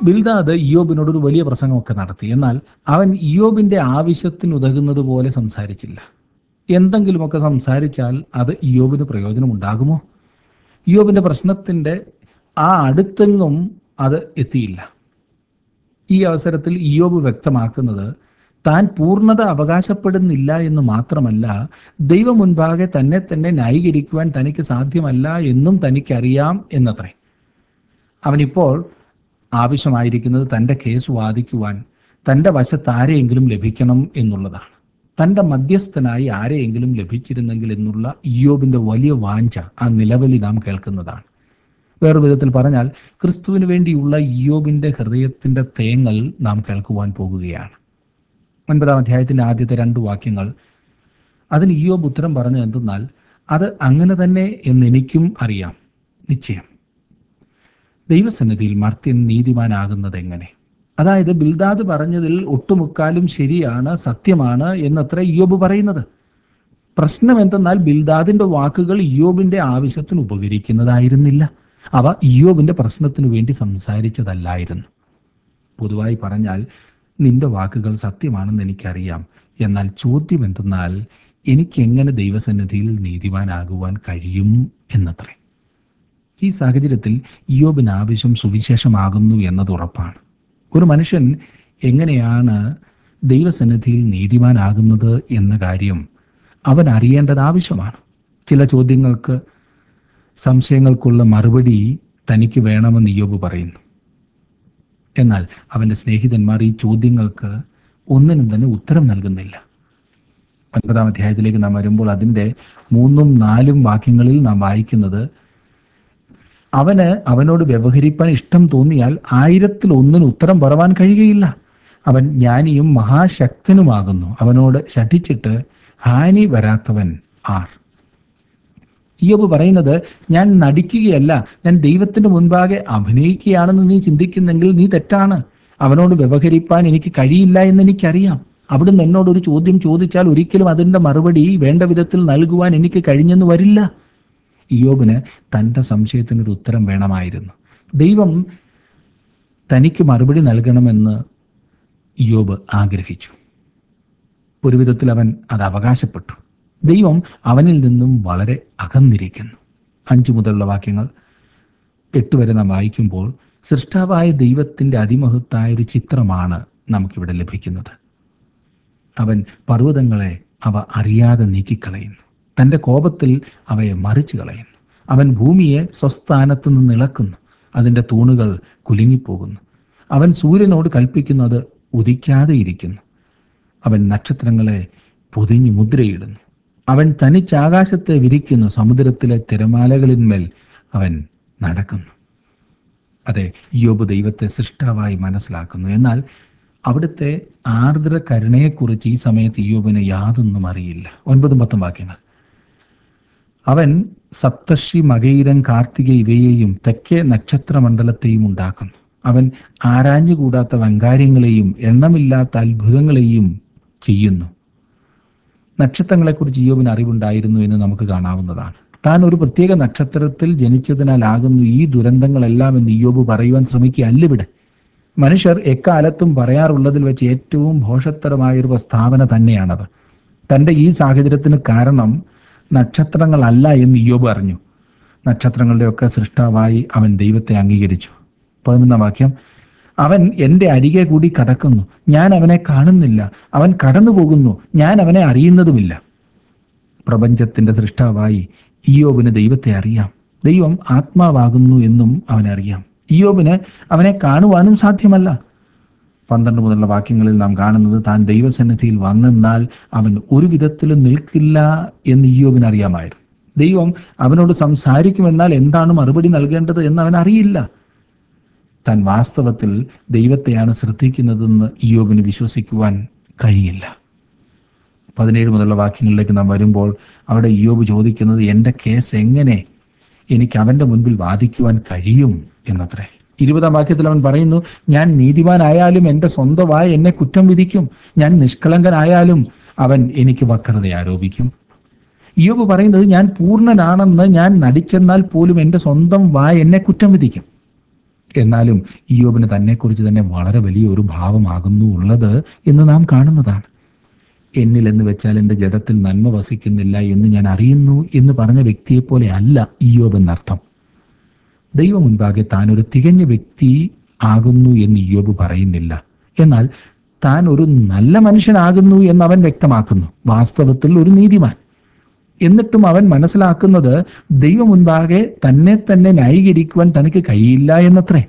Bildad ഇയോബിനോട് ഒരു വലിയ പ്രസംഗമൊക്കെ നടത്തി എന്നാൽ അവൻ ഇയോബിന്റെ ആവശ്യത്തിന് ഉതകുന്നത് പോലെ സംസാരിച്ചില്ല എന്തെങ്കിലുമൊക്കെ സംസാരിച്ചാൽ അത് ഇയോബിന് പ്രയോജനമുണ്ടാകുമോ ഇയോബിന്റെ പ്രശ്നത്തിന്റെ ആ അടുത്തെങ്ങും അത് എത്തിയില്ല ഈ അവസരത്തിൽ ഇയോബ് വ്യക്തമാക്കുന്നത് താൻ പൂർണ്ണത അവകാശപ്പെടുന്നില്ല എന്ന് മാത്രമല്ല ദൈവം മുൻപാകെ തന്നെ തന്നെ ന്യായീകരിക്കുവാൻ തനിക്ക് സാധ്യമല്ല എന്നും തനിക്കറിയാം എന്നത്രേ അവനിപ്പോൾ ആവശ്യമായിരിക്കുന്നത് തൻ്റെ കേസ് വാദിക്കുവാൻ തൻ്റെ വശത്ത് ആരെയെങ്കിലും ലഭിക്കണം എന്നുള്ളതാണ് തൻ്റെ മധ്യസ്ഥനായി ആരെയെങ്കിലും ലഭിച്ചിരുന്നെങ്കിൽ എന്നുള്ള ഇയോബിന്റെ വലിയ വാഞ്ച ആ നിലവിളി നാം കേൾക്കുന്നതാണ് വേറൊരു വിധത്തിൽ പറഞ്ഞാൽ ക്രിസ്തുവിന് വേണ്ടിയുള്ള ഇയോബിന്റെ ഹൃദയത്തിന്റെ തേങ്ങൽ നാം കേൾക്കുവാൻ പോകുകയാണ് ഒൻപതാം അധ്യായത്തിന്റെ ആദ്യത്തെ രണ്ട് വാക്യങ്ങൾ അതിന് ഇയോബ് ഉത്തരം പറഞ്ഞു എന്തെന്നാൽ അത് അങ്ങനെ തന്നെ എന്ന് എനിക്കും അറിയാം നിശ്ചയം ദൈവസന്നിധിയിൽ മർത്യൻ നീതിമാനാകുന്നത് എങ്ങനെ അതായത് ബിൽദാദ് പറഞ്ഞതിൽ ഒട്ടുമുക്കാലും ശരിയാണ് സത്യമാണ് എന്നത്ര ഇയോബ് പറയുന്നത് പ്രശ്നം എന്തെന്നാൽ ബിൽദാദിന്റെ വാക്കുകൾ ഇയോബിന്റെ ആവശ്യത്തിന് ഉപകരിക്കുന്നതായിരുന്നില്ല അവ ഇയോബിന്റെ പ്രശ്നത്തിനു വേണ്ടി സംസാരിച്ചതല്ലായിരുന്നു പൊതുവായി പറഞ്ഞാൽ നിന്റെ വാക്കുകൾ സത്യമാണെന്ന് എനിക്കറിയാം എന്നാൽ ചോദ്യം എന്തെന്നാൽ എനിക്ക് എങ്ങനെ ദൈവസന്നിധിയിൽ നീതിമാനാകുവാൻ കഴിയും എന്നത്രേ ഈ സാഹചര്യത്തിൽ ഇയോബിന് ആവശ്യം സുവിശേഷമാകുന്നു എന്നത് ഉറപ്പാണ് ഒരു മനുഷ്യൻ എങ്ങനെയാണ് ദൈവസന്നിധിയിൽ നീതിമാനാകുന്നത് എന്ന കാര്യം അവൻ അറിയേണ്ടത് ആവശ്യമാണ് ചില ചോദ്യങ്ങൾക്ക് സംശയങ്ങൾക്കുള്ള മറുപടി തനിക്ക് വേണമെന്ന് ഇയോബ് പറയുന്നു എന്നാൽ അവന്റെ സ്നേഹിതന്മാർ ഈ ചോദ്യങ്ങൾക്ക് ഒന്നിനും തന്നെ ഉത്തരം നൽകുന്നില്ല ഒൻപതാം അധ്യായത്തിലേക്ക് നാം വരുമ്പോൾ അതിൻ്റെ മൂന്നും നാലും വാക്യങ്ങളിൽ നാം വായിക്കുന്നത് അവന് അവനോട് വ്യവഹരിപ്പാൻ ഇഷ്ടം തോന്നിയാൽ ആയിരത്തിൽ ഒന്നിന് ഉത്തരം പറവാൻ കഴിയുകയില്ല അവൻ ജ്ഞാനിയും മഹാശക്തനുമാകുന്നു അവനോട് ശഠിച്ചിട്ട് ഹാനി വരാത്തവൻ ആർ ഇയോബ് പറയുന്നത് ഞാൻ നടിക്കുകയല്ല ഞാൻ ദൈവത്തിന്റെ മുൻപാകെ അഭിനയിക്കുകയാണെന്ന് നീ ചിന്തിക്കുന്നെങ്കിൽ നീ തെറ്റാണ് അവനോട് വ്യവഹരിപ്പാൻ എനിക്ക് കഴിയില്ല എന്ന് എനിക്കറിയാം അവിടുന്ന് എന്നോട് ഒരു ചോദ്യം ചോദിച്ചാൽ ഒരിക്കലും അതിന്റെ മറുപടി വേണ്ട വിധത്തിൽ നൽകുവാൻ എനിക്ക് കഴിഞ്ഞെന്ന് വരില്ല ഇയോബിന് തന്റെ സംശയത്തിനൊരു ഉത്തരം വേണമായിരുന്നു ദൈവം തനിക്ക് മറുപടി നൽകണമെന്ന് ഇയോബ് ആഗ്രഹിച്ചു ഒരു വിധത്തിൽ അവൻ അത് അവകാശപ്പെട്ടു ദൈവം അവനിൽ നിന്നും വളരെ അകന്നിരിക്കുന്നു അഞ്ചു മുതലുള്ള വാക്യങ്ങൾ എട്ട് വരെ നാം വായിക്കുമ്പോൾ സൃഷ്ടാവായ ദൈവത്തിന്റെ അതിമഹത്തായ ഒരു ചിത്രമാണ് നമുക്കിവിടെ ലഭിക്കുന്നത് അവൻ പർവ്വതങ്ങളെ അവ അറിയാതെ നീക്കിക്കളയുന്നു തന്റെ കോപത്തിൽ അവയെ മറിച്ചു കളയുന്നു അവൻ ഭൂമിയെ സ്വസ്ഥാനത്ത് നിന്ന് ഇളക്കുന്നു അതിന്റെ തൂണുകൾ കുലുങ്ങിപ്പോകുന്നു അവൻ സൂര്യനോട് കൽപ്പിക്കുന്നത് ഉദിക്കാതെ ഇരിക്കുന്നു അവൻ നക്ഷത്രങ്ങളെ പൊതിഞ്ഞു മുദ്രയിടുന്നു അവൻ തനിച്ചാകാശത്തെ വിരിക്കുന്നു സമുദ്രത്തിലെ തിരമാലകളിന്മേൽ അവൻ നടക്കുന്നു അതെ യോബ് ദൈവത്തെ സൃഷ്ടാവായി മനസ്സിലാക്കുന്നു എന്നാൽ അവിടുത്തെ ആർദ്ര കരുണയെക്കുറിച്ച് ഈ സമയത്ത് യോബിന് യാതൊന്നും അറിയില്ല ഒൻപതും പത്തും വാക്യങ്ങൾ അവൻ സപ്തർഷി മകയിരൻ കാർത്തിക ഇവയെയും തെക്കേ നക്ഷത്രമണ്ഡലത്തെയും ഉണ്ടാക്കുന്നു അവൻ ആരാഞ്ഞുകൂടാത്ത വങ്കാര്യങ്ങളെയും എണ്ണമില്ലാത്ത അത്ഭുതങ്ങളെയും ചെയ്യുന്നു നക്ഷത്രങ്ങളെക്കുറിച്ച് ഇയോബിന് അറിവുണ്ടായിരുന്നു എന്ന് നമുക്ക് കാണാവുന്നതാണ് താൻ ഒരു പ്രത്യേക നക്ഷത്രത്തിൽ ജനിച്ചതിനാലാകുന്നു ഈ ദുരന്തങ്ങളെല്ലാം എന്ന് ഇയോബ് പറയുവാൻ ശ്രമിക്കുകയല്ല ഇവിടെ മനുഷ്യർ എക്കാലത്തും പറയാറുള്ളതിൽ വെച്ച് ഏറ്റവും ഭോഷത്തരമായ ഒരു പ്രസ്താവന തന്നെയാണത് തൻ്റെ ഈ സാഹചര്യത്തിന് കാരണം നക്ഷത്രങ്ങളല്ല എന്ന് ഇയോബ് അറിഞ്ഞു നക്ഷത്രങ്ങളുടെയൊക്കെ സൃഷ്ടാവായി അവൻ ദൈവത്തെ അംഗീകരിച്ചു പതിനൊന്നാം വാക്യം അവൻ എൻ്റെ അരികെ കൂടി കടക്കുന്നു ഞാൻ അവനെ കാണുന്നില്ല അവൻ കടന്നു പോകുന്നു ഞാൻ അവനെ അറിയുന്നതുമില്ല പ്രപഞ്ചത്തിന്റെ സൃഷ്ടാവായി ഇയോബിന് ദൈവത്തെ അറിയാം ദൈവം ആത്മാവാകുന്നു എന്നും അവനറിയാം ഇയോബിന് അവനെ കാണുവാനും സാധ്യമല്ല പന്ത്രണ്ട് മുതലുള്ള വാക്യങ്ങളിൽ നാം കാണുന്നത് താൻ ദൈവസന്നിധിയിൽ വന്നെന്നാൽ അവൻ ഒരു വിധത്തിലും നിൽക്കില്ല എന്ന് ഇയോബിന് അറിയാമായിരുന്നു ദൈവം അവനോട് സംസാരിക്കുമെന്നാൽ എന്താണ് മറുപടി നൽകേണ്ടത് എന്ന് അവൻ അറിയില്ല താൻ വാസ്തവത്തിൽ ദൈവത്തെയാണ് ശ്രദ്ധിക്കുന്നതെന്ന് ഇയോബിന് വിശ്വസിക്കുവാൻ കഴിയില്ല പതിനേഴ് മുതലുള്ള വാക്യങ്ങളിലേക്ക് നാം വരുമ്പോൾ അവിടെ ഇയോബ് ചോദിക്കുന്നത് എൻ്റെ കേസ് എങ്ങനെ എനിക്ക് അവൻ്റെ മുൻപിൽ വാദിക്കുവാൻ കഴിയും എന്നത്രേ ഇരുപതാം വാക്യത്തിൽ അവൻ പറയുന്നു ഞാൻ നീതിമാനായാലും എൻ്റെ സ്വന്തമായി എന്നെ കുറ്റം വിധിക്കും ഞാൻ നിഷ്കളങ്കനായാലും അവൻ എനിക്ക് വക്രത ആരോപിക്കും ഇയോബ് പറയുന്നത് ഞാൻ പൂർണ്ണനാണെന്ന് ഞാൻ നടിച്ചെന്നാൽ പോലും എൻ്റെ സ്വന്തം വായ എന്നെ കുറ്റം വിധിക്കും എന്നാലും ഇയോബിന് തന്നെക്കുറിച്ച് തന്നെ വളരെ വലിയ ഒരു ഭാവമാകുന്നു ഉള്ളത് എന്ന് നാം കാണുന്നതാണ് എന്നിൽ എന്ന് വെച്ചാൽ എൻ്റെ ജഡത്തിൽ നന്മ വസിക്കുന്നില്ല എന്ന് ഞാൻ അറിയുന്നു എന്ന് പറഞ്ഞ വ്യക്തിയെ പോലെ അല്ല ഇയോബ് എന്നർത്ഥം ദൈവം മുൻപാകെ താൻ ഒരു തികഞ്ഞ വ്യക്തി ആകുന്നു എന്ന് ഇയോബ് പറയുന്നില്ല എന്നാൽ താൻ ഒരു നല്ല മനുഷ്യനാകുന്നു എന്ന് അവൻ വ്യക്തമാക്കുന്നു വാസ്തവത്തിൽ ഒരു നീതിമാൻ എന്നിട്ടും അവൻ മനസ്സിലാക്കുന്നത് ദൈവം മുൻപാകെ തന്നെ തന്നെ ന്യായീകരിക്കുവാൻ തനിക്ക് കഴിയില്ല എന്നത്രേ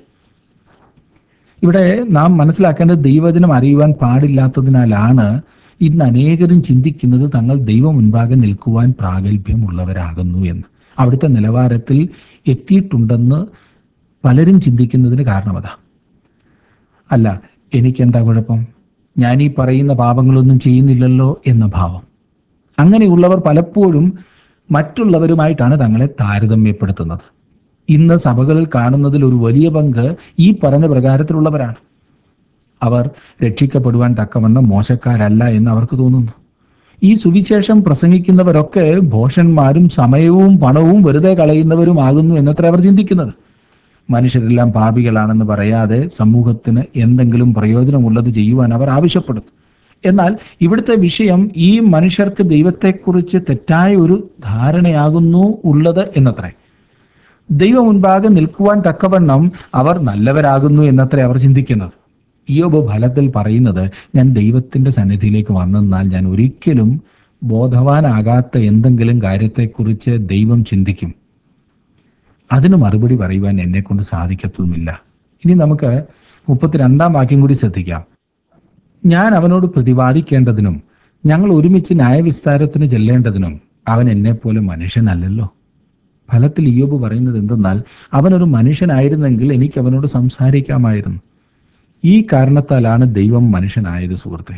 ഇവിടെ നാം മനസ്സിലാക്കേണ്ടത് ദൈവവചനം അറിയുവാൻ പാടില്ലാത്തതിനാലാണ് ഇന്ന് അനേകരും ചിന്തിക്കുന്നത് തങ്ങൾ ദൈവം മുൻപാകെ നിൽക്കുവാൻ പ്രാഗൽഭ്യമുള്ളവരാകുന്നു എന്ന് അവിടുത്തെ നിലവാരത്തിൽ എത്തിയിട്ടുണ്ടെന്ന് പലരും ചിന്തിക്കുന്നതിന് കാരണം അതാ അല്ല എനിക്കെന്താ കുഴപ്പം ഞാൻ ഈ പറയുന്ന പാപങ്ങളൊന്നും ചെയ്യുന്നില്ലല്ലോ എന്ന ഭാവം അങ്ങനെയുള്ളവർ പലപ്പോഴും മറ്റുള്ളവരുമായിട്ടാണ് തങ്ങളെ താരതമ്യപ്പെടുത്തുന്നത് ഇന്ന് സഭകളിൽ കാണുന്നതിൽ ഒരു വലിയ പങ്ക് ഈ പറഞ്ഞ പ്രകാരത്തിലുള്ളവരാണ് അവർ രക്ഷിക്കപ്പെടുവാൻ തക്കവണ്ണം മോശക്കാരല്ല എന്ന് അവർക്ക് തോന്നുന്നു ഈ സുവിശേഷം പ്രസംഗിക്കുന്നവരൊക്കെ ഭോഷന്മാരും സമയവും പണവും വെറുതെ കളയുന്നവരുമാകുന്നു എന്നത്ര അവർ ചിന്തിക്കുന്നത് മനുഷ്യരെല്ലാം പാപികളാണെന്ന് പറയാതെ സമൂഹത്തിന് എന്തെങ്കിലും പ്രയോജനമുള്ളത് ചെയ്യുവാൻ അവർ ആവശ്യപ്പെടുന്നു എന്നാൽ ഇവിടുത്തെ വിഷയം ഈ മനുഷ്യർക്ക് ദൈവത്തെക്കുറിച്ച് തെറ്റായ ഒരു ധാരണയാകുന്നു ഉള്ളത് എന്നത്രേ ദൈവം മുൻപാകെ നിൽക്കുവാൻ തക്കവണ്ണം അവർ നല്ലവരാകുന്നു എന്നത്രേ അവർ ചിന്തിക്കുന്നത് ഇയോബ് ഫലത്തിൽ പറയുന്നത് ഞാൻ ദൈവത്തിന്റെ സന്നിധിയിലേക്ക് വന്നെന്നാൽ ഞാൻ ഒരിക്കലും ബോധവാനാകാത്ത എന്തെങ്കിലും കാര്യത്തെക്കുറിച്ച് ദൈവം ചിന്തിക്കും അതിന് മറുപടി പറയുവാൻ എന്നെ കൊണ്ട് സാധിക്കത്തുമില്ല ഇനി നമുക്ക് മുപ്പത്തിരണ്ടാം വാക്യം കൂടി ശ്രദ്ധിക്കാം ഞാൻ അവനോട് പ്രതിവാദിക്കേണ്ടതിനും ഞങ്ങൾ ഒരുമിച്ച് ന്യായവിസ്താരത്തിന് ചെല്ലേണ്ടതിനും അവൻ എന്നെപ്പോലെ മനുഷ്യനല്ലല്ലോ ഫലത്തിൽ ഇയോബ് പറയുന്നത് എന്തെന്നാൽ അവനൊരു മനുഷ്യനായിരുന്നെങ്കിൽ എനിക്ക് അവനോട് സംസാരിക്കാമായിരുന്നു ഈ കാരണത്താലാണ് ദൈവം മനുഷ്യനായത് സുഹൃത്തെ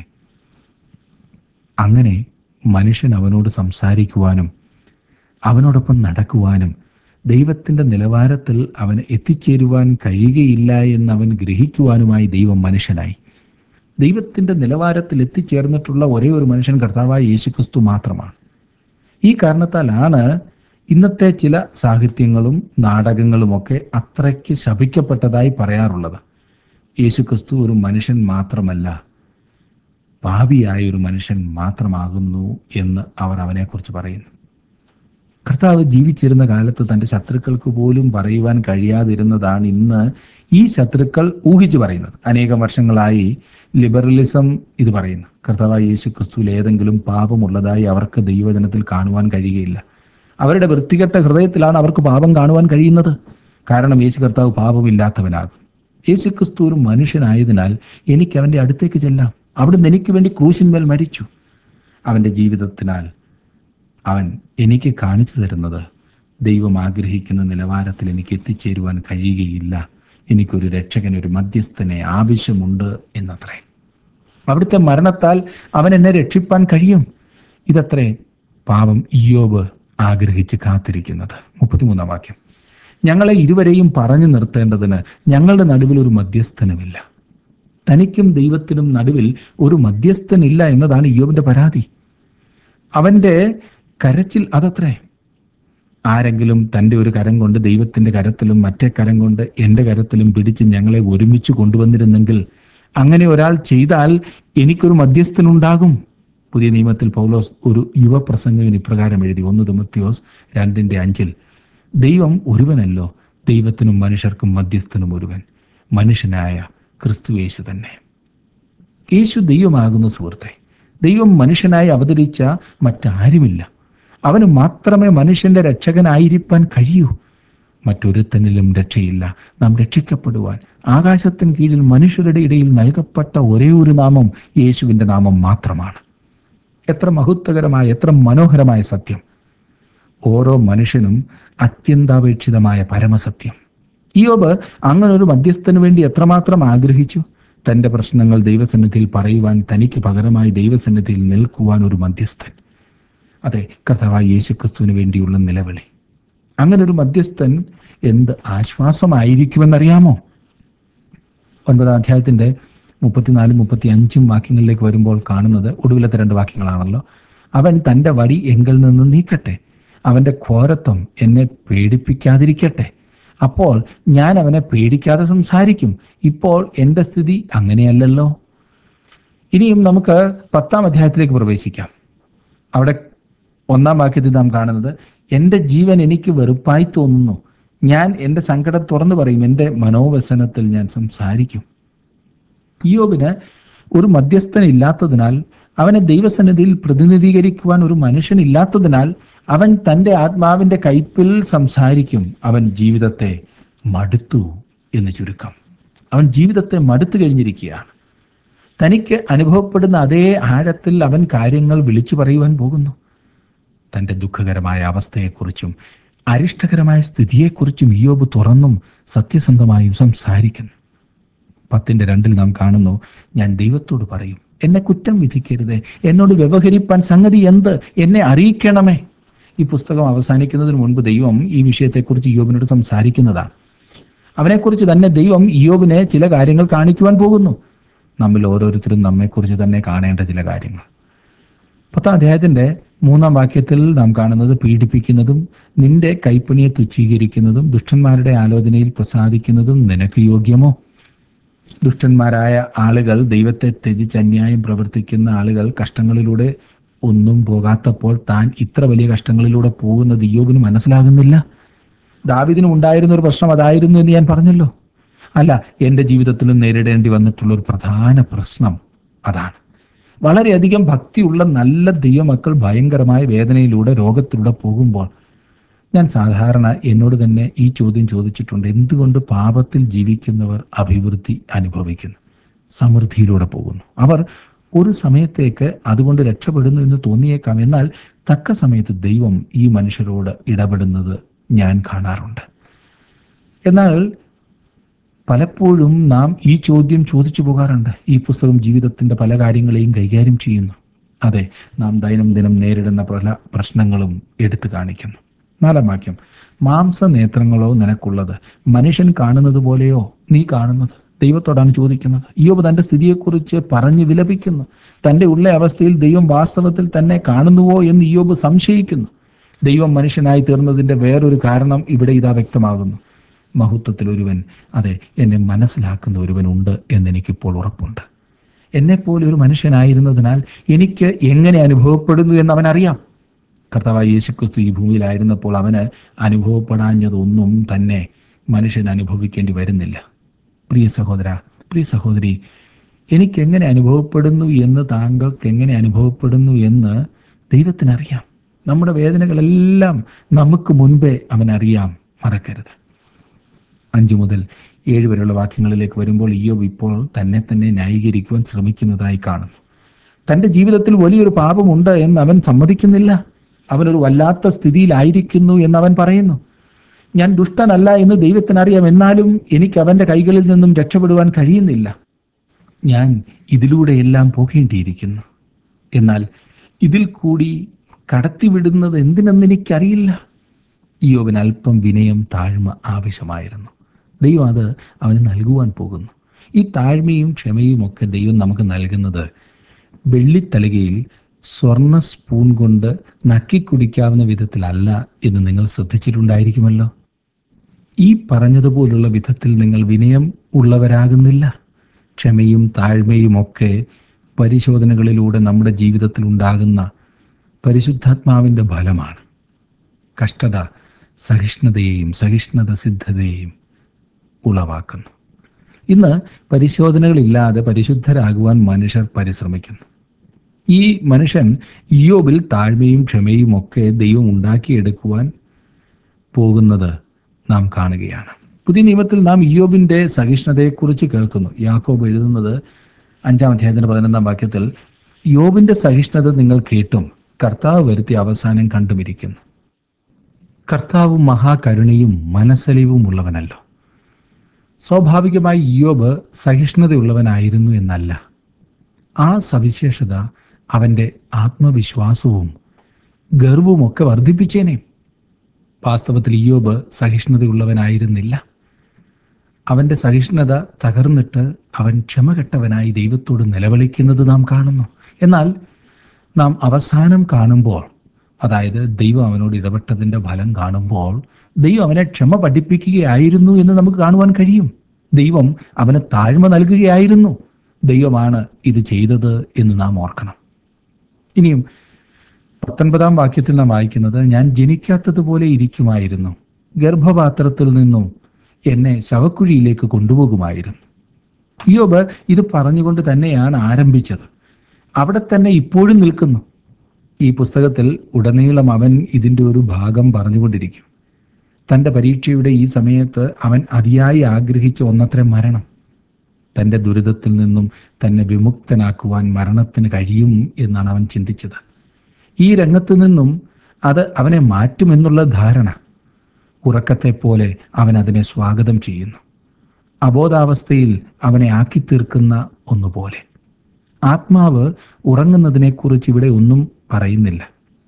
അങ്ങനെ മനുഷ്യൻ അവനോട് സംസാരിക്കുവാനും അവനോടൊപ്പം നടക്കുവാനും ദൈവത്തിന്റെ നിലവാരത്തിൽ അവന് എത്തിച്ചേരുവാൻ കഴിയുകയില്ല എന്ന് അവൻ ഗ്രഹിക്കുവാനുമായി ദൈവം മനുഷ്യനായി ദൈവത്തിന്റെ നിലവാരത്തിൽ എത്തിച്ചേർന്നിട്ടുള്ള ഒരേ ഒരു മനുഷ്യൻ കർത്താവായ യേശുക്രിസ്തു മാത്രമാണ് ഈ കാരണത്താലാണ് ഇന്നത്തെ ചില സാഹിത്യങ്ങളും നാടകങ്ങളുമൊക്കെ അത്രയ്ക്ക് ശപിക്കപ്പെട്ടതായി പറയാറുള്ളത് യേശുക്രിസ്തു ഒരു മനുഷ്യൻ മാത്രമല്ല പാപിയായ ഒരു മനുഷ്യൻ മാത്രമാകുന്നു എന്ന് അവർ അവനെക്കുറിച്ച് പറയുന്നു കർത്താവ് ജീവിച്ചിരുന്ന കാലത്ത് തന്റെ ശത്രുക്കൾക്ക് പോലും പറയുവാൻ കഴിയാതിരുന്നതാണ് ഇന്ന് ഈ ശത്രുക്കൾ ഊഹിച്ചു പറയുന്നത് അനേകം വർഷങ്ങളായി ലിബറലിസം ഇത് പറയുന്നു കർത്താവായ യേശു ക്രിസ്തുവിൽ ഏതെങ്കിലും പാപമുള്ളതായി അവർക്ക് ദൈവജനത്തിൽ കാണുവാൻ കഴിയുകയില്ല അവരുടെ വൃത്തികെട്ട ഹൃദയത്തിലാണ് അവർക്ക് പാപം കാണുവാൻ കഴിയുന്നത് കാരണം യേശു കർത്താവ് പാപമില്ലാത്തവനാകും യേശു ക്രിസ്തു ഒരു മനുഷ്യനായതിനാൽ എനിക്ക് അവന്റെ അടുത്തേക്ക് ചെല്ലാം അവിടുന്ന് എനിക്ക് വേണ്ടി ക്രൂശിന്മേൽ മരിച്ചു അവന്റെ ജീവിതത്തിനാൽ അവൻ എനിക്ക് കാണിച്ചു തരുന്നത് ദൈവം ആഗ്രഹിക്കുന്ന നിലവാരത്തിൽ എനിക്ക് എത്തിച്ചേരുവാൻ കഴിയുകയില്ല എനിക്കൊരു രക്ഷകൻ ഒരു മധ്യസ്ഥനെ ആവശ്യമുണ്ട് എന്നത്രേ അവിടുത്തെ മരണത്താൽ അവൻ എന്നെ രക്ഷിപ്പാൻ കഴിയും ഇതത്രേ പാപം ഇയോബ് ആഗ്രഹിച്ച് കാത്തിരിക്കുന്നത് മുപ്പത്തിമൂന്നാം വാക്യം ഞങ്ങളെ ഇരുവരെയും പറഞ്ഞു നിർത്തേണ്ടതിന് ഞങ്ങളുടെ നടുവിൽ ഒരു മധ്യസ്ഥനുമില്ല തനിക്കും ദൈവത്തിനും നടുവിൽ ഒരു മധ്യസ്ഥനില്ല എന്നതാണ് ഇയോബിന്റെ പരാതി അവന്റെ കരച്ചിൽ അതത്രേ ആരെങ്കിലും തൻ്റെ ഒരു കരം കൊണ്ട് ദൈവത്തിന്റെ കരത്തിലും മറ്റേ കരം കൊണ്ട് എൻ്റെ കരത്തിലും പിടിച്ച് ഞങ്ങളെ ഒരുമിച്ച് കൊണ്ടുവന്നിരുന്നെങ്കിൽ അങ്ങനെ ഒരാൾ ചെയ്താൽ എനിക്കൊരു മധ്യസ്ഥനുണ്ടാകും പുതിയ നിയമത്തിൽ പൗലോസ് ഒരു യുവപ്രസംഗകൻ ഇപ്രകാരം എഴുതി ഒന്ന് തുമത്യോസ് രണ്ടിന്റെ അഞ്ചിൽ ദൈവം ഒരുവനല്ലോ ദൈവത്തിനും മനുഷ്യർക്കും മധ്യസ്ഥനും ഒരുവൻ മനുഷ്യനായ ക്രിസ്തു യേശു തന്നെ യേശു ദൈവമാകുന്ന സുഹൃത്തെ ദൈവം മനുഷ്യനായി അവതരിച്ച മറ്റാരുമില്ല അവന് മാത്രമേ മനുഷ്യന്റെ രക്ഷകനായിരിക്കാൻ കഴിയൂ മറ്റൊരുത്തനിലും രക്ഷയില്ല നാം രക്ഷിക്കപ്പെടുവാൻ ആകാശത്തിന് കീഴിൽ മനുഷ്യരുടെ ഇടയിൽ നൽകപ്പെട്ട ഒരേ ഒരു നാമം യേശുവിന്റെ നാമം മാത്രമാണ് എത്ര മഹത്വകരമായ എത്ര മനോഹരമായ സത്യം ഓരോ മനുഷ്യനും അത്യന്താപേക്ഷിതമായ പരമസത്യം ഇയോബ് അങ്ങനെ ഒരു മധ്യസ്ഥന് വേണ്ടി എത്രമാത്രം ആഗ്രഹിച്ചു തന്റെ പ്രശ്നങ്ങൾ ദൈവസന്നിധിയിൽ പറയുവാൻ തനിക്ക് പകരമായി ദൈവസന്നിധിയിൽ നിൽക്കുവാൻ ഒരു മധ്യസ്ഥൻ അതെ കർത്താവായ യേശു ക്രിസ്തുവിന് വേണ്ടിയുള്ള നിലവിളി അങ്ങനെ ഒരു മധ്യസ്ഥൻ എന്ത് ആശ്വാസമായിരിക്കുമെന്നറിയാമോ ഒൻപതാം അധ്യായത്തിന്റെ മുപ്പത്തിനാലും മുപ്പത്തി അഞ്ചും വാക്യങ്ങളിലേക്ക് വരുമ്പോൾ കാണുന്നത് ഒടുവിലത്തെ രണ്ട് വാക്യങ്ങളാണല്ലോ അവൻ തന്റെ വടി എങ്കിൽ നിന്ന് നീക്കട്ടെ അവന്റെ ഘോരത്വം എന്നെ പേടിപ്പിക്കാതിരിക്കട്ടെ അപ്പോൾ ഞാൻ അവനെ പേടിക്കാതെ സംസാരിക്കും ഇപ്പോൾ എൻ്റെ സ്ഥിതി അങ്ങനെയല്ലല്ലോ ഇനിയും നമുക്ക് പത്താം അധ്യായത്തിലേക്ക് പ്രവേശിക്കാം അവിടെ ഒന്നാം വാക്യത്തിൽ നാം കാണുന്നത് എൻ്റെ ജീവൻ എനിക്ക് വെറുപ്പായി തോന്നുന്നു ഞാൻ എൻ്റെ സങ്കടം തുറന്നു പറയും എൻ്റെ മനോവ്യസനത്തിൽ ഞാൻ സംസാരിക്കും ഇയോബിന് ഒരു മധ്യസ്ഥൻ ഇല്ലാത്തതിനാൽ അവനെ ദൈവസന്നിധിയിൽ പ്രതിനിധീകരിക്കുവാൻ ഒരു മനുഷ്യൻ ഇല്ലാത്തതിനാൽ അവൻ തൻ്റെ ആത്മാവിൻ്റെ കയ്പിൽ സംസാരിക്കും അവൻ ജീവിതത്തെ മടുത്തു എന്ന് ചുരുക്കം അവൻ ജീവിതത്തെ മടുത്തു കഴിഞ്ഞിരിക്കുകയാണ് തനിക്ക് അനുഭവപ്പെടുന്ന അതേ ആഴത്തിൽ അവൻ കാര്യങ്ങൾ വിളിച്ചു പറയുവാൻ പോകുന്നു തൻ്റെ ദുഃഖകരമായ അവസ്ഥയെക്കുറിച്ചും അരിഷ്ടകരമായ സ്ഥിതിയെക്കുറിച്ചും ഇയോബ് തുറന്നും സത്യസന്ധമായും സംസാരിക്കുന്നു പത്തിന്റെ രണ്ടിൽ നാം കാണുന്നു ഞാൻ ദൈവത്തോട് പറയും എന്നെ കുറ്റം വിധിക്കരുതേ എന്നോട് വ്യവഹരിപ്പാൻ സംഗതി എന്ത് എന്നെ അറിയിക്കണമേ ഈ പുസ്തകം അവസാനിക്കുന്നതിന് മുൻപ് ദൈവം ഈ വിഷയത്തെക്കുറിച്ച് ഇയോബിനോട് സംസാരിക്കുന്നതാണ് അവനെക്കുറിച്ച് തന്നെ ദൈവം ഇയോബിനെ ചില കാര്യങ്ങൾ കാണിക്കുവാൻ പോകുന്നു നമ്മിൽ ഓരോരുത്തരും നമ്മെക്കുറിച്ച് തന്നെ കാണേണ്ട ചില കാര്യങ്ങൾ പത്താം അധ്യായത്തിന്റെ മൂന്നാം വാക്യത്തിൽ നാം കാണുന്നത് പീഡിപ്പിക്കുന്നതും നിന്റെ കൈപ്പണിയെ തുച്ഛീകരിക്കുന്നതും ദുഷ്ടന്മാരുടെ ആലോചനയിൽ പ്രസാദിക്കുന്നതും നിനക്ക് യോഗ്യമോ ദുഷ്ടന്മാരായ ആളുകൾ ദൈവത്തെ ത്യജിച്ച് അന്യായം പ്രവർത്തിക്കുന്ന ആളുകൾ കഷ്ടങ്ങളിലൂടെ ഒന്നും പോകാത്തപ്പോൾ താൻ ഇത്ര വലിയ കഷ്ടങ്ങളിലൂടെ പോകുന്നത് ഇയോബിന് മനസ്സിലാകുന്നില്ല ദാവിദിനും ഉണ്ടായിരുന്ന ഒരു പ്രശ്നം അതായിരുന്നു എന്ന് ഞാൻ പറഞ്ഞല്ലോ അല്ല എൻ്റെ ജീവിതത്തിലും നേരിടേണ്ടി വന്നിട്ടുള്ള ഒരു പ്രധാന പ്രശ്നം അതാണ് വളരെയധികം ഭക്തിയുള്ള നല്ല ദൈവമക്കൾ ഭയങ്കരമായ വേദനയിലൂടെ രോഗത്തിലൂടെ പോകുമ്പോൾ ഞാൻ സാധാരണ എന്നോട് തന്നെ ഈ ചോദ്യം ചോദിച്ചിട്ടുണ്ട് എന്തുകൊണ്ട് പാപത്തിൽ ജീവിക്കുന്നവർ അഭിവൃദ്ധി അനുഭവിക്കുന്നു സമൃദ്ധിയിലൂടെ പോകുന്നു അവർ ഒരു സമയത്തേക്ക് അതുകൊണ്ട് രക്ഷപ്പെടുന്നു എന്ന് തോന്നിയേക്കാം എന്നാൽ തക്ക സമയത്ത് ദൈവം ഈ മനുഷ്യരോട് ഇടപെടുന്നത് ഞാൻ കാണാറുണ്ട് എന്നാൽ പലപ്പോഴും നാം ഈ ചോദ്യം ചോദിച്ചു പോകാറുണ്ട് ഈ പുസ്തകം ജീവിതത്തിന്റെ പല കാര്യങ്ങളെയും കൈകാര്യം ചെയ്യുന്നു അതെ നാം ദൈനംദിനം നേരിടുന്ന പല പ്രശ്നങ്ങളും എടുത്തു കാണിക്കുന്നു നാലാം വാക്യം മാംസ നേത്രങ്ങളോ നിനക്കുള്ളത് മനുഷ്യൻ കാണുന്നത് പോലെയോ നീ കാണുന്നത് ദൈവത്തോടാണ് ചോദിക്കുന്നത് ഇയോബ് തന്റെ സ്ഥിതിയെക്കുറിച്ച് പറഞ്ഞു വിലപിക്കുന്നു തന്റെ ഉള്ള അവസ്ഥയിൽ ദൈവം വാസ്തവത്തിൽ തന്നെ കാണുന്നുവോ എന്ന് ഇയോബ് സംശയിക്കുന്നു ദൈവം മനുഷ്യനായി തീർന്നതിന്റെ വേറൊരു കാരണം ഇവിടെ ഇതാ വ്യക്തമാകുന്നു മഹത്വത്തിൽ ഒരുവൻ അതെ എന്നെ മനസ്സിലാക്കുന്ന ഒരുവനുണ്ട് എന്നെനിക്കിപ്പോൾ ഉറപ്പുണ്ട് എന്നെപ്പോലെ ഒരു മനുഷ്യനായിരുന്നതിനാൽ എനിക്ക് എങ്ങനെ അനുഭവപ്പെടുന്നു എന്ന് അവൻ അറിയാം കർത്താവായ യേശുക്രിസ്തു ഈ ഭൂമിയിലായിരുന്നപ്പോൾ അവന് അനുഭവപ്പെടാഞ്ഞതൊന്നും തന്നെ മനുഷ്യൻ അനുഭവിക്കേണ്ടി വരുന്നില്ല പ്രിയ സഹോദര പ്രിയ സഹോദരി എനിക്ക് എങ്ങനെ അനുഭവപ്പെടുന്നു എന്ന് താങ്കൾക്ക് എങ്ങനെ അനുഭവപ്പെടുന്നു എന്ന് ദൈവത്തിനറിയാം നമ്മുടെ വേദനകളെല്ലാം നമുക്ക് മുൻപേ അവനറിയാം മറക്കരുത് അഞ്ചു മുതൽ ഏഴ് വരെയുള്ള വാക്യങ്ങളിലേക്ക് വരുമ്പോൾ ഇയോബ് ഇപ്പോൾ തന്നെ തന്നെ ന്യായീകരിക്കുവാൻ ശ്രമിക്കുന്നതായി കാണുന്നു തന്റെ ജീവിതത്തിൽ വലിയൊരു പാപമുണ്ട് എന്ന് അവൻ സമ്മതിക്കുന്നില്ല അവനൊരു വല്ലാത്ത സ്ഥിതിയിലായിരിക്കുന്നു എന്ന് അവൻ പറയുന്നു ഞാൻ ദുഷ്ടനല്ല എന്ന് ദൈവത്തിനറിയാം എന്നാലും എനിക്ക് അവന്റെ കൈകളിൽ നിന്നും രക്ഷപ്പെടുവാൻ കഴിയുന്നില്ല ഞാൻ ഇതിലൂടെയെല്ലാം പോകേണ്ടിയിരിക്കുന്നു എന്നാൽ ഇതിൽ കൂടി കടത്തിവിടുന്നത് എന്തിനെന്ന് എനിക്കറിയില്ല ഇയോവിന് അല്പം വിനയം താഴ്മ ആവശ്യമായിരുന്നു ദൈവം അത് അവന് നൽകുവാൻ പോകുന്നു ഈ താഴ്മയും ക്ഷമയും ഒക്കെ ദൈവം നമുക്ക് നൽകുന്നത് വെള്ളിത്തളികയിൽ സ്വർണ്ണ സ്പൂൺ കൊണ്ട് നക്കി കുടിക്കാവുന്ന വിധത്തിലല്ല എന്ന് നിങ്ങൾ ശ്രദ്ധിച്ചിട്ടുണ്ടായിരിക്കുമല്ലോ ഈ പറഞ്ഞതുപോലുള്ള വിധത്തിൽ നിങ്ങൾ വിനയം ഉള്ളവരാകുന്നില്ല ക്ഷമയും താഴ്മയും ഒക്കെ പരിശോധനകളിലൂടെ നമ്മുടെ ജീവിതത്തിൽ ഉണ്ടാകുന്ന പരിശുദ്ധാത്മാവിൻ്റെ ഫലമാണ് കഷ്ടത സഹിഷ്ണുതയെയും സഹിഷ്ണുത സിദ്ധതയെയും ഉളവാക്കുന്നു ഇന്ന് പരിശോധനകളില്ലാതെ പരിശുദ്ധരാകുവാൻ മനുഷ്യർ പരിശ്രമിക്കുന്നു ഈ മനുഷ്യൻ ഇയോബിൽ താഴ്മയും ക്ഷമയും ഒക്കെ ദൈവം ഉണ്ടാക്കിയെടുക്കുവാൻ പോകുന്നത് നാം കാണുകയാണ് പുതിയ നിയമത്തിൽ നാം ഇയോബിന്റെ സഹിഷ്ണുതയെക്കുറിച്ച് കേൾക്കുന്നു യാക്കോബ് എഴുതുന്നത് അഞ്ചാം അധ്യായത്തിന്റെ പതിനൊന്നാം വാക്യത്തിൽ യോബിന്റെ സഹിഷ്ണുത നിങ്ങൾ കേട്ടും കർത്താവ് വരുത്തിയ അവസാനം കണ്ടുമിരിക്കുന്നു കർത്താവ് മഹാകരുണയും മനസ്സലിവും ഉള്ളവനല്ലോ സ്വാഭാവികമായി ഇയോബ് സഹിഷ്ണുതയുള്ളവനായിരുന്നു എന്നല്ല ആ സവിശേഷത അവൻ്റെ ആത്മവിശ്വാസവും ഗർവുമൊക്കെ വർദ്ധിപ്പിച്ചേനെ വാസ്തവത്തിൽ ഇയോബ് സഹിഷ്ണുതയുള്ളവനായിരുന്നില്ല അവൻ്റെ സഹിഷ്ണുത തകർന്നിട്ട് അവൻ ക്ഷമകെട്ടവനായി ദൈവത്തോട് നിലവിളിക്കുന്നത് നാം കാണുന്നു എന്നാൽ നാം അവസാനം കാണുമ്പോൾ അതായത് ദൈവം അവനോട് ഇടപെട്ടതിൻ്റെ ഫലം കാണുമ്പോൾ ദൈവം അവനെ ക്ഷമ പഠിപ്പിക്കുകയായിരുന്നു എന്ന് നമുക്ക് കാണുവാൻ കഴിയും ദൈവം അവന് താഴ്മ നൽകുകയായിരുന്നു ദൈവമാണ് ഇത് ചെയ്തത് എന്ന് നാം ഓർക്കണം ഇനിയും പത്തൊൻപതാം വാക്യത്തിൽ നാം വായിക്കുന്നത് ഞാൻ ജനിക്കാത്തതുപോലെ ഇരിക്കുമായിരുന്നു ഗർഭപാത്രത്തിൽ നിന്നും എന്നെ ശവക്കുഴിയിലേക്ക് കൊണ്ടുപോകുമായിരുന്നു യോബ് ഇത് പറഞ്ഞുകൊണ്ട് തന്നെയാണ് ആരംഭിച്ചത് അവിടെ തന്നെ ഇപ്പോഴും നിൽക്കുന്നു ഈ പുസ്തകത്തിൽ ഉടനീളം അവൻ ഇതിൻ്റെ ഒരു ഭാഗം പറഞ്ഞുകൊണ്ടിരിക്കും തൻ്റെ പരീക്ഷയുടെ ഈ സമയത്ത് അവൻ അതിയായി ആഗ്രഹിച്ച ഒന്നത്ര മരണം തൻ്റെ ദുരിതത്തിൽ നിന്നും തന്നെ വിമുക്തനാക്കുവാൻ മരണത്തിന് കഴിയും എന്നാണ് അവൻ ചിന്തിച്ചത് ഈ രംഗത്തു നിന്നും അത് അവനെ മാറ്റുമെന്നുള്ള ധാരണ ഉറക്കത്തെ പോലെ അവൻ അതിനെ സ്വാഗതം ചെയ്യുന്നു അബോധാവസ്ഥയിൽ അവനെ ആക്കി തീർക്കുന്ന ഒന്നുപോലെ ആത്മാവ് ഉറങ്ങുന്നതിനെക്കുറിച്ച് ഇവിടെ ഒന്നും പറയുന്നില്ല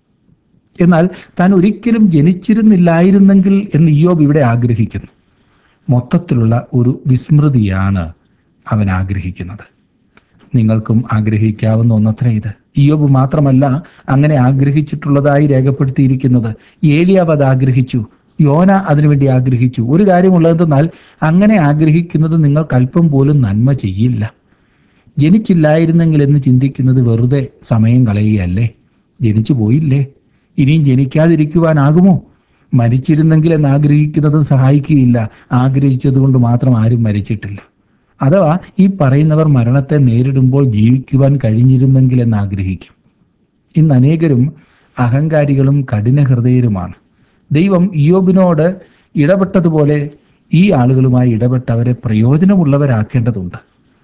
എന്നാൽ താൻ ഒരിക്കലും ജനിച്ചിരുന്നില്ലായിരുന്നെങ്കിൽ എന്ന് ഇയോബ് ഇവിടെ ആഗ്രഹിക്കുന്നു മൊത്തത്തിലുള്ള ഒരു വിസ്മൃതിയാണ് അവൻ ആഗ്രഹിക്കുന്നത് നിങ്ങൾക്കും ആഗ്രഹിക്കാവുന്ന ഒന്നത്ര ഇത് ഇയോബ് മാത്രമല്ല അങ്ങനെ ആഗ്രഹിച്ചിട്ടുള്ളതായി രേഖപ്പെടുത്തിയിരിക്കുന്നത് ഏലിയാവ് അത് ആഗ്രഹിച്ചു യോന അതിനുവേണ്ടി ആഗ്രഹിച്ചു ഒരു കാര്യമുള്ളതെന്നാൽ അങ്ങനെ ആഗ്രഹിക്കുന്നത് നിങ്ങൾക്ക് അല്പം പോലും നന്മ ചെയ്യില്ല ജനിച്ചില്ലായിരുന്നെങ്കിൽ എന്ന് ചിന്തിക്കുന്നത് വെറുതെ സമയം കളയുകയല്ലേ ജനിച്ചു പോയില്ലേ ഇനിയും ജനിക്കാതിരിക്കുവാനാകുമോ മരിച്ചിരുന്നെങ്കിൽ എന്ന് ആഗ്രഹിക്കുന്നതും സഹായിക്കുകയില്ല ആഗ്രഹിച്ചതുകൊണ്ട് മാത്രം ആരും മരിച്ചിട്ടില്ല അഥവാ ഈ പറയുന്നവർ മരണത്തെ നേരിടുമ്പോൾ ജീവിക്കുവാൻ കഴിഞ്ഞിരുന്നെങ്കിൽ എന്ന് ആഗ്രഹിക്കും ഇന്ന് അനേകരും അഹങ്കാരികളും കഠിനഹൃദയരുമാണ് ദൈവം ഇയോബിനോട് ഇടപെട്ടതുപോലെ ഈ ആളുകളുമായി ഇടപെട്ട് അവരെ പ്രയോജനമുള്ളവരാക്കേണ്ടതുണ്ട്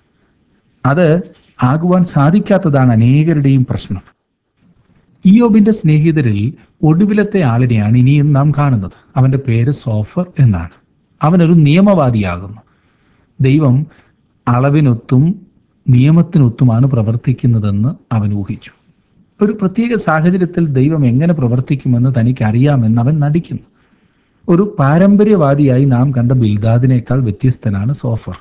അത് ആകുവാൻ സാധിക്കാത്തതാണ് അനേകരുടെയും പ്രശ്നം ഇയോബിന്റെ സ്നേഹിതരിൽ ഒടുവിലത്തെ ആളിനെയാണ് ഇനിയും നാം കാണുന്നത് അവന്റെ പേര് സോഫർ എന്നാണ് അവനൊരു നിയമവാദിയാകുന്നു ദൈവം അളവിനൊത്തും നിയമത്തിനൊത്തുമാണ് പ്രവർത്തിക്കുന്നതെന്ന് അവൻ ഊഹിച്ചു ഒരു പ്രത്യേക സാഹചര്യത്തിൽ ദൈവം എങ്ങനെ പ്രവർത്തിക്കുമെന്ന് തനിക്ക് അറിയാമെന്ന് അവൻ നടിക്കുന്നു ഒരു പാരമ്പര്യവാദിയായി നാം കണ്ട ബിൽദാദിനേക്കാൾ വ്യത്യസ്തനാണ് സോഫർ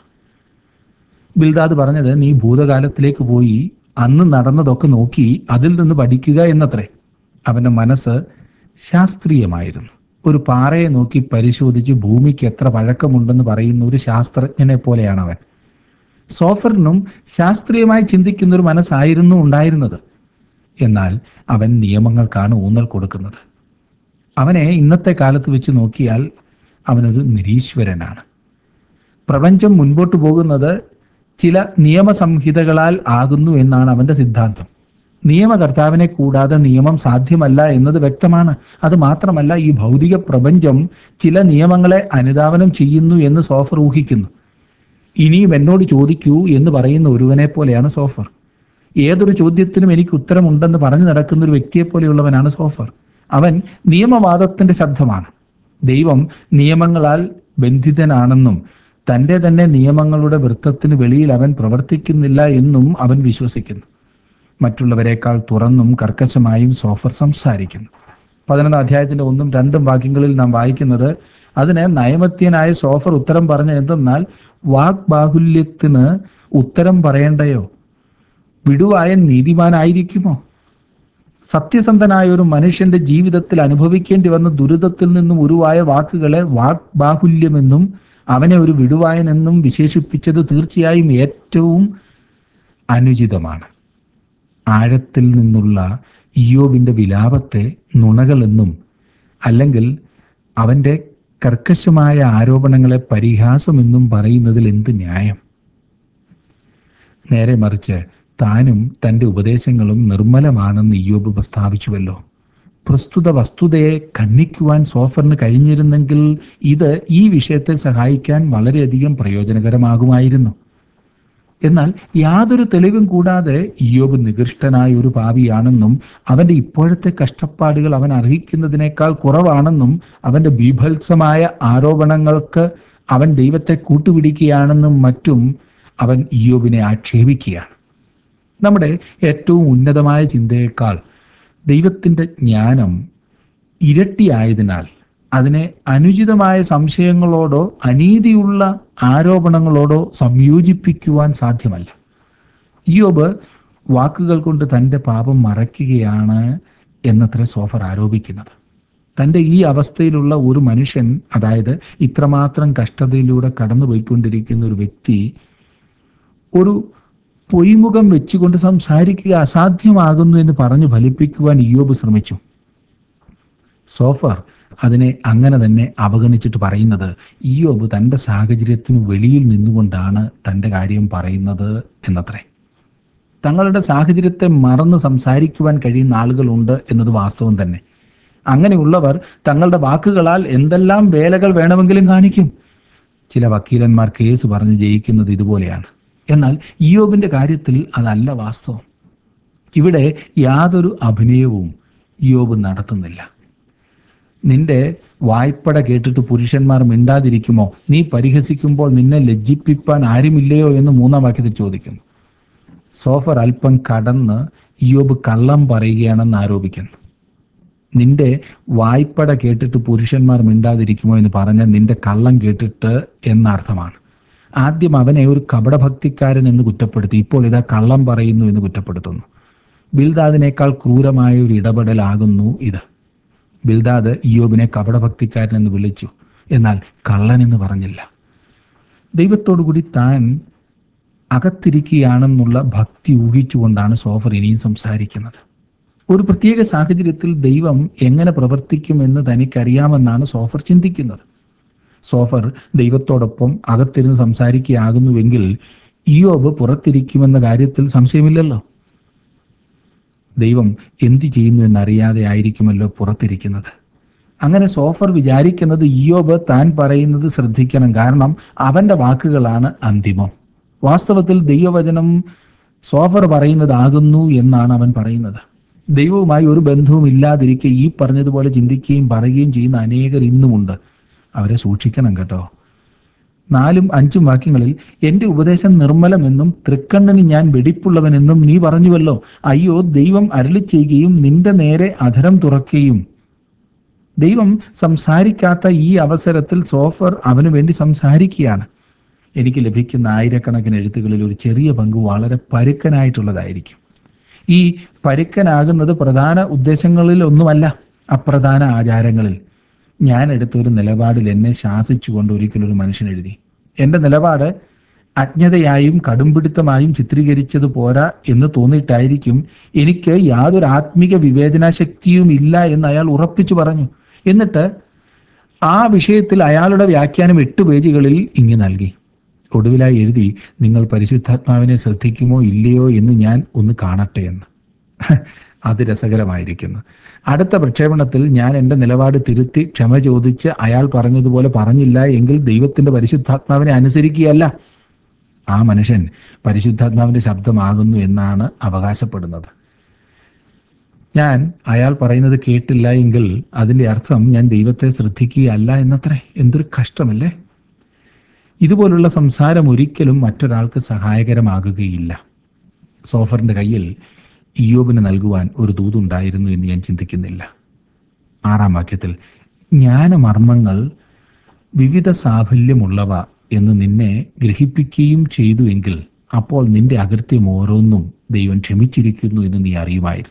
ബിൽദാദ് പറഞ്ഞത് നീ ഭൂതകാലത്തിലേക്ക് പോയി അന്ന് നടന്നതൊക്കെ നോക്കി അതിൽ നിന്ന് പഠിക്കുക എന്നത്രേ അവന്റെ മനസ്സ് ശാസ്ത്രീയമായിരുന്നു ഒരു പാറയെ നോക്കി പരിശോധിച്ച് ഭൂമിക്ക് എത്ര പഴക്കമുണ്ടെന്ന് പറയുന്ന ഒരു ശാസ്ത്രജ്ഞനെ പോലെയാണ് അവൻ സോഫറിനും ശാസ്ത്രീയമായി ചിന്തിക്കുന്ന ഒരു മനസ്സായിരുന്നു ഉണ്ടായിരുന്നത് എന്നാൽ അവൻ നിയമങ്ങൾക്കാണ് ഊന്നൽ കൊടുക്കുന്നത് അവനെ ഇന്നത്തെ കാലത്ത് വെച്ച് നോക്കിയാൽ അവനൊരു നിരീശ്വരനാണ് പ്രപഞ്ചം മുൻപോട്ട് പോകുന്നത് ചില നിയമസംഹിതകളാൽ ആകുന്നു എന്നാണ് അവന്റെ സിദ്ധാന്തം നിയമകർത്താവിനെ കൂടാതെ നിയമം സാധ്യമല്ല എന്നത് വ്യക്തമാണ് അത് മാത്രമല്ല ഈ ഭൗതിക പ്രപഞ്ചം ചില നിയമങ്ങളെ അനുധാവനം ചെയ്യുന്നു എന്ന് സോഫർ ഊഹിക്കുന്നു ഇനിയും എന്നോട് ചോദിക്കൂ എന്ന് പറയുന്ന ഒരുവനെ പോലെയാണ് സോഫർ ഏതൊരു ചോദ്യത്തിനും എനിക്ക് ഉത്തരമുണ്ടെന്ന് പറഞ്ഞു നടക്കുന്ന ഒരു വ്യക്തിയെ പോലെയുള്ളവനാണ് സോഫർ അവൻ നിയമവാദത്തിന്റെ ശബ്ദമാണ് ദൈവം നിയമങ്ങളാൽ ബന്ധിതനാണെന്നും തന്റെ തന്നെ നിയമങ്ങളുടെ വൃത്തത്തിന് വെളിയിൽ അവൻ പ്രവർത്തിക്കുന്നില്ല എന്നും അവൻ വിശ്വസിക്കുന്നു മറ്റുള്ളവരെക്കാൾ തുറന്നും കർക്കശമായും സോഫർ സംസാരിക്കുന്നു പതിനൊന്നാം അധ്യായത്തിന്റെ ഒന്നും രണ്ടും വാക്യങ്ങളിൽ നാം വായിക്കുന്നത് അതിന് നയമത്യനായ സോഫർ ഉത്തരം പറഞ്ഞ എന്തെന്നാൽ വാഗ്ബാഹുല്യത്തിന് ഉത്തരം പറയേണ്ടയോ വിടുവായ നീതിമാനായിരിക്കുമോ സത്യസന്ധനായ ഒരു മനുഷ്യന്റെ ജീവിതത്തിൽ അനുഭവിക്കേണ്ടി വന്ന ദുരിതത്തിൽ നിന്നും ഉരുവായ വാക്കുകളെ വാഗ്ബാഹുല്യമെന്നും അവനെ ഒരു വിടുവായനെന്നും വിശേഷിപ്പിച്ചത് തീർച്ചയായും ഏറ്റവും അനുചിതമാണ് ആഴത്തിൽ നിന്നുള്ള ഇയോബിന്റെ വിലാപത്തെ നുണകളെന്നും അല്ലെങ്കിൽ അവന്റെ കർക്കശമായ ആരോപണങ്ങളെ പരിഹാസമെന്നും പറയുന്നതിൽ എന്ത് ന്യായം നേരെ മറിച്ച് താനും തന്റെ ഉപദേശങ്ങളും നിർമ്മലമാണെന്ന് ഇയോബ് പ്രസ്താവിച്ചുവല്ലോ പ്രസ്തുത വസ്തുതയെ ഖണ്ഡിക്കുവാൻ സോഫറിന് കഴിഞ്ഞിരുന്നെങ്കിൽ ഇത് ഈ വിഷയത്തെ സഹായിക്കാൻ വളരെയധികം പ്രയോജനകരമാകുമായിരുന്നു എന്നാൽ യാതൊരു തെളിവും കൂടാതെ ഇയോബ് നികൃഷ്ടനായ ഒരു പാപിയാണെന്നും അവന്റെ ഇപ്പോഴത്തെ കഷ്ടപ്പാടുകൾ അവൻ അർഹിക്കുന്നതിനേക്കാൾ കുറവാണെന്നും അവന്റെ ബീഭത്സമായ ആരോപണങ്ങൾക്ക് അവൻ ദൈവത്തെ കൂട്ടുപിടിക്കുകയാണെന്നും മറ്റും അവൻ ഇയോബിനെ ആക്ഷേപിക്കുകയാണ് നമ്മുടെ ഏറ്റവും ഉന്നതമായ ചിന്തയേക്കാൾ ദൈവത്തിൻ്റെ ജ്ഞാനം ഇരട്ടിയായതിനാൽ അതിനെ അനുചിതമായ സംശയങ്ങളോടോ അനീതിയുള്ള ആരോപണങ്ങളോടോ സംയോജിപ്പിക്കുവാൻ സാധ്യമല്ല ഇയോബ് വാക്കുകൾ കൊണ്ട് തൻ്റെ പാപം മറയ്ക്കുകയാണ് എന്നത്ര സോഫർ ആരോപിക്കുന്നത് തൻ്റെ ഈ അവസ്ഥയിലുള്ള ഒരു മനുഷ്യൻ അതായത് ഇത്രമാത്രം കഷ്ടതയിലൂടെ കടന്നുപോയിക്കൊണ്ടിരിക്കുന്ന ഒരു വ്യക്തി ഒരു പൊയ്മുഖം വെച്ചുകൊണ്ട് സംസാരിക്കുക അസാധ്യമാകുന്നു എന്ന് പറഞ്ഞു ഫലിപ്പിക്കുവാൻ ഇയോബ് ശ്രമിച്ചു സോഫർ അതിനെ അങ്ങനെ തന്നെ അവഗണിച്ചിട്ട് പറയുന്നത് ഇയോബ് തൻ്റെ സാഹചര്യത്തിന് വെളിയിൽ നിന്നുകൊണ്ടാണ് തൻ്റെ കാര്യം പറയുന്നത് എന്നത്രേ തങ്ങളുടെ സാഹചര്യത്തെ മറന്ന് സംസാരിക്കുവാൻ കഴിയുന്ന ആളുകളുണ്ട് എന്നത് വാസ്തവം തന്നെ അങ്ങനെയുള്ളവർ തങ്ങളുടെ വാക്കുകളാൽ എന്തെല്ലാം വേലകൾ വേണമെങ്കിലും കാണിക്കും ചില വക്കീലന്മാർ കേസ് പറഞ്ഞ് ജയിക്കുന്നത് ഇതുപോലെയാണ് എന്നാൽ ഇയോബിന്റെ കാര്യത്തിൽ അതല്ല വാസ്തവം ഇവിടെ യാതൊരു അഭിനയവും ഇയോബ് നടത്തുന്നില്ല നിന്റെ വായ്പട കേട്ടിട്ട് പുരുഷന്മാർ മിണ്ടാതിരിക്കുമോ നീ പരിഹസിക്കുമ്പോൾ നിന്നെ ലജ്ജിപ്പിപ്പാൻ ആരുമില്ലയോ എന്ന് മൂന്നാം വാക്യത്തിൽ ചോദിക്കുന്നു സോഫർ അല്പം കടന്ന് ഇയോബ് കള്ളം പറയുകയാണെന്ന് ആരോപിക്കുന്നു നിന്റെ വായ്പട കേട്ടിട്ട് പുരുഷന്മാർ മിണ്ടാതിരിക്കുമോ എന്ന് പറഞ്ഞാൽ നിന്റെ കള്ളം കേട്ടിട്ട് എന്നർത്ഥമാണ് ആദ്യം അവനെ ഒരു കപടഭക്തിക്കാരൻ എന്ന് കുറ്റപ്പെടുത്തി ഇപ്പോൾ ഇതാ കള്ളം പറയുന്നു എന്ന് കുറ്റപ്പെടുത്തുന്നു ബിൽദാദിനേക്കാൾ ക്രൂരമായ ഒരു ഇടപെടലാകുന്നു ഇത് ബിൽദാദ് ഇയോബിനെ കപടഭക്തിക്കാരൻ എന്ന് വിളിച്ചു എന്നാൽ കള്ളൻ എന്ന് പറഞ്ഞില്ല ദൈവത്തോടു കൂടി താൻ അകത്തിരിക്കുകയാണെന്നുള്ള ഭക്തി ഊഹിച്ചുകൊണ്ടാണ് സോഫർ ഇനിയും സംസാരിക്കുന്നത് ഒരു പ്രത്യേക സാഹചര്യത്തിൽ ദൈവം എങ്ങനെ പ്രവർത്തിക്കുമെന്ന് തനിക്കറിയാമെന്നാണ് സോഫർ ചിന്തിക്കുന്നത് സോഫർ ദൈവത്തോടൊപ്പം അകത്തിരുന്ന് സംസാരിക്കുകയാകുന്നുവെങ്കിൽ ഇയോബ് പുറത്തിരിക്കുമെന്ന കാര്യത്തിൽ സംശയമില്ലല്ലോ ദൈവം എന്തു ചെയ്യുന്നു എന്നറിയാതെ ആയിരിക്കുമല്ലോ പുറത്തിരിക്കുന്നത് അങ്ങനെ സോഫർ വിചാരിക്കുന്നത് ഇയോബ് താൻ പറയുന്നത് ശ്രദ്ധിക്കണം കാരണം അവന്റെ വാക്കുകളാണ് അന്തിമം വാസ്തവത്തിൽ ദൈവവചനം സോഫർ പറയുന്നതാകുന്നു എന്നാണ് അവൻ പറയുന്നത് ദൈവവുമായി ഒരു ബന്ധവും ഇല്ലാതിരിക്കെ ഈ പറഞ്ഞതുപോലെ ചിന്തിക്കുകയും പറയുകയും ചെയ്യുന്ന അനേകർ ഇന്നുമുണ്ട് അവരെ സൂക്ഷിക്കണം കേട്ടോ നാലും അഞ്ചും വാക്യങ്ങളിൽ എന്റെ ഉപദേശം നിർമ്മലമെന്നും തൃക്കണ്ണിന് ഞാൻ വെടിപ്പുള്ളവനെന്നും നീ പറഞ്ഞുവല്ലോ അയ്യോ ദൈവം അരളി ചെയ്യുകയും നിന്റെ നേരെ അധരം തുറക്കുകയും ദൈവം സംസാരിക്കാത്ത ഈ അവസരത്തിൽ സോഫർ അവന് വേണ്ടി സംസാരിക്കുകയാണ് എനിക്ക് ലഭിക്കുന്ന ആയിരക്കണക്കിന് എഴുത്തുകളിൽ ഒരു ചെറിയ പങ്ക് വളരെ പരുക്കനായിട്ടുള്ളതായിരിക്കും ഈ പരുക്കനാകുന്നത് പ്രധാന ഉദ്ദേശങ്ങളിൽ ഒന്നുമല്ല അപ്രധാന ആചാരങ്ങളിൽ ഞാൻ എടുത്തൊരു നിലപാടിൽ എന്നെ ശാസിച്ചുകൊണ്ട് ഒരിക്കലൊരു മനുഷ്യൻ എഴുതി എൻ്റെ നിലപാട് അജ്ഞതയായും കടുംപിടുത്തമായും ചിത്രീകരിച്ചത് പോരാ എന്ന് തോന്നിയിട്ടായിരിക്കും എനിക്ക് യാതൊരു ആത്മിക വിവേചന ശക്തിയും ഇല്ല എന്ന് അയാൾ ഉറപ്പിച്ചു പറഞ്ഞു എന്നിട്ട് ആ വിഷയത്തിൽ അയാളുടെ വ്യാഖ്യാനം എട്ട് പേജുകളിൽ ഇങ്ങ് നൽകി ഒടുവിലായി എഴുതി നിങ്ങൾ പരിശുദ്ധാത്മാവിനെ ശ്രദ്ധിക്കുമോ ഇല്ലയോ എന്ന് ഞാൻ ഒന്ന് കാണട്ടെ എന്ന് അത് രസകരമായിരിക്കുന്നു അടുത്ത പ്രക്ഷേപണത്തിൽ ഞാൻ എൻ്റെ നിലപാട് തിരുത്തി ക്ഷമ ചോദിച്ച് അയാൾ പറഞ്ഞതുപോലെ പറഞ്ഞില്ല എങ്കിൽ ദൈവത്തിന്റെ പരിശുദ്ധാത്മാവിനെ അനുസരിക്കുകയല്ല ആ മനുഷ്യൻ പരിശുദ്ധാത്മാവിന്റെ ശബ്ദമാകുന്നു എന്നാണ് അവകാശപ്പെടുന്നത് ഞാൻ അയാൾ പറയുന്നത് കേട്ടില്ല എങ്കിൽ അതിന്റെ അർത്ഥം ഞാൻ ദൈവത്തെ ശ്രദ്ധിക്കുകയല്ല എന്നത്രേ എന്തൊരു കഷ്ടമല്ലേ ഇതുപോലുള്ള സംസാരം ഒരിക്കലും മറ്റൊരാൾക്ക് സഹായകരമാകുകയില്ല സോഫറിന്റെ കയ്യിൽ ഇയോബിന് നൽകുവാൻ ഒരു ദൂതുണ്ടായിരുന്നു എന്ന് ഞാൻ ചിന്തിക്കുന്നില്ല ആറാം വാക്യത്തിൽ ജ്ഞാനമർമ്മങ്ങൾ വിവിധ സാഫല്യമുള്ളവ എന്ന് നിന്നെ ഗ്രഹിപ്പിക്കുകയും ചെയ്തു എങ്കിൽ അപ്പോൾ നിന്റെ അകൃത്യം ഓരോന്നും ദൈവം ക്ഷമിച്ചിരിക്കുന്നു എന്ന് നീ അറിയുമായിരുന്നു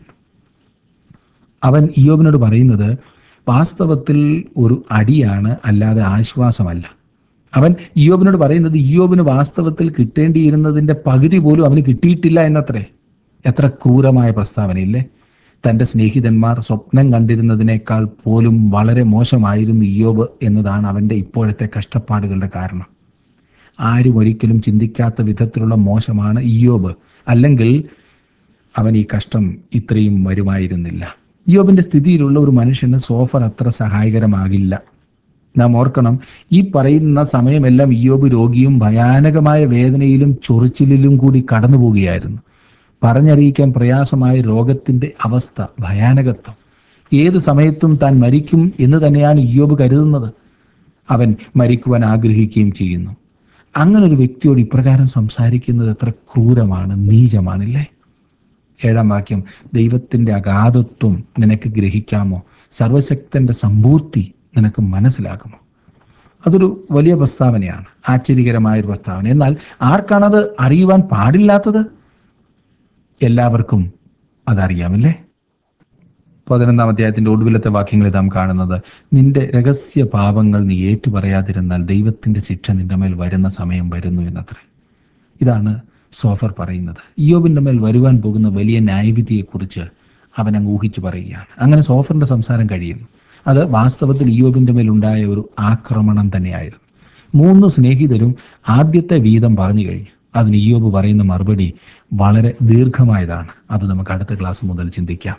അവൻ ഇയോബിനോട് പറയുന്നത് വാസ്തവത്തിൽ ഒരു അടിയാണ് അല്ലാതെ ആശ്വാസമല്ല അവൻ ഇയോബിനോട് പറയുന്നത് ഇയോബിന് വാസ്തവത്തിൽ കിട്ടേണ്ടിയിരുന്നതിന്റെ പകുതി പോലും അവന് കിട്ടിയിട്ടില്ല എന്നത്രേ എത്ര ക്രൂരമായ പ്രസ്താവനയില്ലേ തന്റെ സ്നേഹിതന്മാർ സ്വപ്നം കണ്ടിരുന്നതിനേക്കാൾ പോലും വളരെ മോശമായിരുന്നു ഇയോബ് എന്നതാണ് അവന്റെ ഇപ്പോഴത്തെ കഷ്ടപ്പാടുകളുടെ കാരണം ആരും ഒരിക്കലും ചിന്തിക്കാത്ത വിധത്തിലുള്ള മോശമാണ് ഇയോബ് അല്ലെങ്കിൽ അവൻ ഈ കഷ്ടം ഇത്രയും വരുമായിരുന്നില്ല ഇയോബിന്റെ സ്ഥിതിയിലുള്ള ഒരു മനുഷ്യന് സോഫർ അത്ര സഹായകരമാകില്ല നാം ഓർക്കണം ഈ പറയുന്ന സമയമെല്ലാം ഇയോബ് രോഗിയും ഭയാനകമായ വേദനയിലും ചൊറിച്ചിലിലും കൂടി കടന്നു പോവുകയായിരുന്നു പറഞ്ഞറിയിക്കാൻ പ്രയാസമായ രോഗത്തിന്റെ അവസ്ഥ ഭയാനകത്വം ഏത് സമയത്തും താൻ മരിക്കും എന്ന് തന്നെയാണ് ഇയോബ് കരുതുന്നത് അവൻ മരിക്കുവാൻ ആഗ്രഹിക്കുകയും ചെയ്യുന്നു അങ്ങനെ ഒരു വ്യക്തിയോട് ഇപ്രകാരം സംസാരിക്കുന്നത് എത്ര ക്രൂരമാണ് നീചമാണില്ലേ ഏഴാം വാക്യം ദൈവത്തിന്റെ അഗാധത്വം നിനക്ക് ഗ്രഹിക്കാമോ സർവശക്തന്റെ സമ്പൂർത്തി നിനക്ക് മനസ്സിലാകുമോ അതൊരു വലിയ പ്രസ്താവനയാണ് ആശ്ചര്യകരമായ ഒരു പ്രസ്താവന എന്നാൽ ആർക്കാണത് അറിയുവാൻ പാടില്ലാത്തത് എല്ലാവർക്കും അതറിയാമല്ലേ പതിനൊന്നാം അധ്യായത്തിന്റെ ഒടുവിലത്തെ വാക്യങ്ങളിൽ നാം കാണുന്നത് നിന്റെ രഹസ്യ പാപങ്ങൾ നീ ഏറ്റുപറയാതിരുന്നാൽ ദൈവത്തിന്റെ ശിക്ഷ നിന്റെ മേൽ വരുന്ന സമയം വരുന്നു എന്നത്രേ ഇതാണ് സോഫർ പറയുന്നത് ഇയോബിന്റെ മേൽ വരുവാൻ പോകുന്ന വലിയ ന്യായവിധിയെക്കുറിച്ച് അവൻ അങ്ങ് ഊഹിച്ചു പറയുകയാണ് അങ്ങനെ സോഫറിന്റെ സംസാരം കഴിയുന്നു അത് വാസ്തവത്തിൽ ഇയോബിന്റെ മേലുണ്ടായ ഒരു ആക്രമണം തന്നെയായിരുന്നു മൂന്ന് സ്നേഹിതരും ആദ്യത്തെ വീതം പറഞ്ഞു കഴിഞ്ഞു അതിന് ഇയോബ് പറയുന്ന മറുപടി വളരെ ദീർഘമായതാണ് അത് നമുക്ക് അടുത്ത ക്ലാസ് മുതൽ ചിന്തിക്കാം